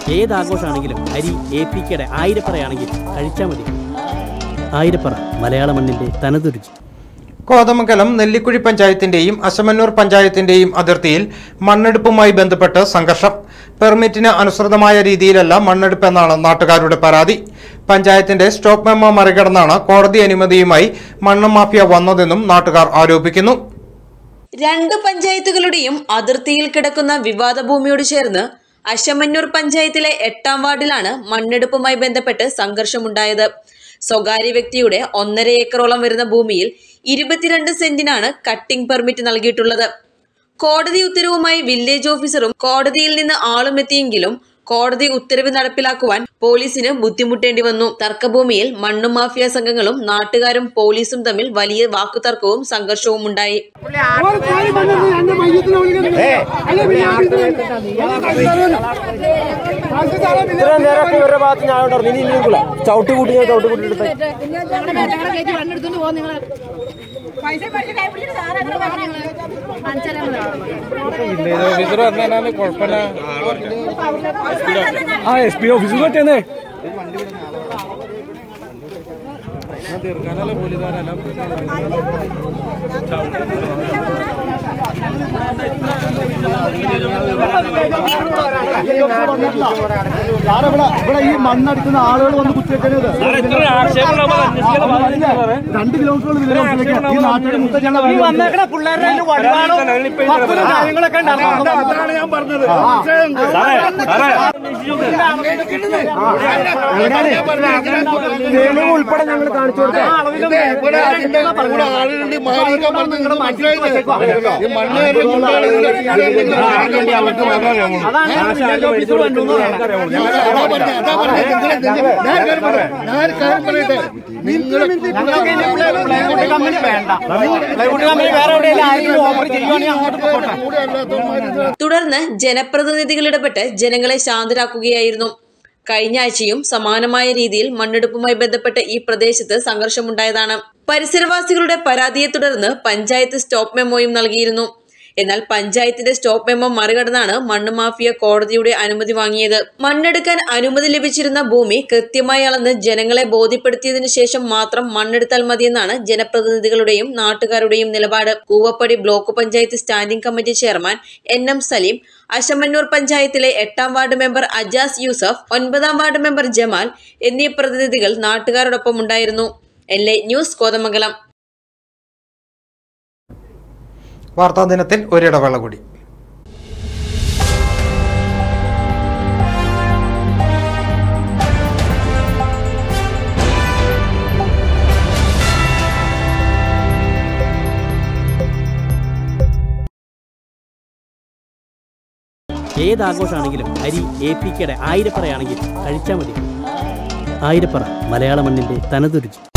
ഏത് ആഘോഷമാണെങ്കിലും അരി A P കെയുടെ ആയിരപ്പറയാണെങ്കിൽ കഴിച്ചാൽ മതി ആയിരപ്പറ മലയാള മണ്ണിൻ്റെ തനതുരുചി കോതമംഗലം നെല്ലിക്കുഴി പഞ്ചായത്തിന്റെയും അശമന്നൂർ പഞ്ചായത്തിന്റെയും അതിർത്തിയിൽ മണ്ണെടുപ്പുമായി ബന്ധപ്പെട്ട് സംഘർഷം പെർമിറ്റിന് അനുസൃതമായ രീതിയിലല്ല മണ്ണെടുപ്പ് എന്നാണ് നാട്ടുകാരുടെ പരാതി പഞ്ചായത്തിന്റെ സ്റ്റോപ്പ് മെമ്മോ മറികടന്നാണ് കോടതി അനുമതിയുമായി മണ്ണ് മാഫിയ വന്നതെന്നും നാട്ടുകാർ ആരോപിക്കുന്നു രണ്ട് പഞ്ചായത്തുകളുടെയും അതിർത്തിയിൽ കിടക്കുന്ന വിവാദ ഭൂമിയോട് ചേർന്ന് അശമന്നൂർ പഞ്ചായത്തിലെ എട്ടാം വാർഡിലാണ് മണ്ണെടുപ്പുമായി ബന്ധപ്പെട്ട് സംഘർഷമുണ്ടായത് സ്വകാര്യ വ്യക്തിയുടെ ഒന്നര ഏക്കറോളം വരുന്ന ഭൂമിയിൽ ഇരുപത്തിരണ്ട് സെന്റിനാണ് കട്ടിംഗ് പെർമിറ്റ് നൽകിയിട്ടുള്ളത് കോടതി ഉത്തരവുമായി വില്ലേജ് ഓഫീസറും കോടതിയിൽ നിന്ന് ആളും എത്തിയെങ്കിലും കോടതി ഉത്തരവ് നടപ്പിലാക്കുവാൻ പോലീസിന് ബുദ്ധിമുട്ടേണ്ടി വന്നു തർക്കഭൂമിയിൽ മണ്ണു മാഫിയ സംഘങ്ങളും നാട്ടുകാരും പോലീസും തമ്മിൽ വലിയ വാക്കുതർക്കവും സംഘർഷവും ഉണ്ടായി ഒരു കാലി വന്നത് എന്റെ മയ്യത്തിനെ വിളിക്കുന്നത് അല്ലെ പിന്നെ ആ പിന്നെ അത് സ്ഥലം പിന്നെ ചവിട്ടി കൂട്ടി ചവിട്ടി കൂട്ടി പൈസ പൈസ കൈ പിടിച്ചിട്ട് സാറ് അങ്ങനെ പറഞ്ഞു ആ എസ് പി ഓഫീസിൽ പറ്റുന്നേ ഇവിടെ ഈ മണ്ണടിക്കുന്ന ആളുകൾ വന്ന് കുത്തിവെക്കരുത് രണ്ട് കിലോമീറ്റർ ഈ നാട്ടിൽ മുത്തച്ഛനെ കാര്യങ്ങളൊക്കെ അതാണ് ഞാൻ പറഞ്ഞത് തെളിവ് ഉൾപ്പെടെ ഞങ്ങൾ കാണിച്ചു തുടർന്ന് ജനപ്രതിനിധികൾ ഇടപെട്ട് ജനങ്ങളെ ശാന്തരാക്കുകയായിരുന്നു കഴിഞ്ഞ ആഴ്ചയും സമാനമായ രീതിയിൽ മണ്ണെടുപ്പുമായി ബന്ധപ്പെട്ട് ഈ പ്രദേശത്ത് സംഘർഷമുണ്ടായതാണ് പരിസരവാസികളുടെ പരാതിയെ തുടർന്ന് പഞ്ചായത്ത് സ്റ്റോപ്പ് മെമ്മോയും നൽകിയിരുന്നു എന്നാൽ പഞ്ചായത്തിന്റെ സ്റ്റോപ്പ് മെമ്മോ മറികടന്നാണ് മണ്ണ് മാഫിയ കോടതിയുടെ അനുമതി വാങ്ങിയത് മണ്ണെടുക്കാൻ അനുമതി ലഭിച്ചിരുന്ന ഭൂമി കൃത്യമായി അളന്ന് ജനങ്ങളെ ബോധ്യപ്പെടുത്തിയതിനു ശേഷം മാത്രം മണ്ണെടുത്താൽ മതിയെന്നാണ് ജനപ്രതിനിധികളുടെയും നാട്ടുകാരുടെയും നിലപാട് Koovappady block panchayat standing committee chairman N M Saleem Ashamannoor പഞ്ചായത്തിലെ എട്ടാം വാർഡ് മെമ്പർ അജാസ് യൂസഫ് ഒൻപതാം വാർഡ് മെമ്പർ ജമാൽ എന്നീ പ്രതിനിധികൾ നാട്ടുകാരോടൊപ്പം ഉണ്ടായിരുന്നു എൽ ഐ ന്യൂസ് കോതമംഗലം വാർത്താ ദിനത്തിൽ ഒരിടവേള കൂടി ഏത് ആഘോഷമാണെങ്കിലും അരി എ പി കെയുടെ ആയിരപ്പറയാണെങ്കിൽ കഴിച്ചാൽ മതി ആയിരപ്പറ മലയാള മണ്ണിൻ്റെ തനതുരുചി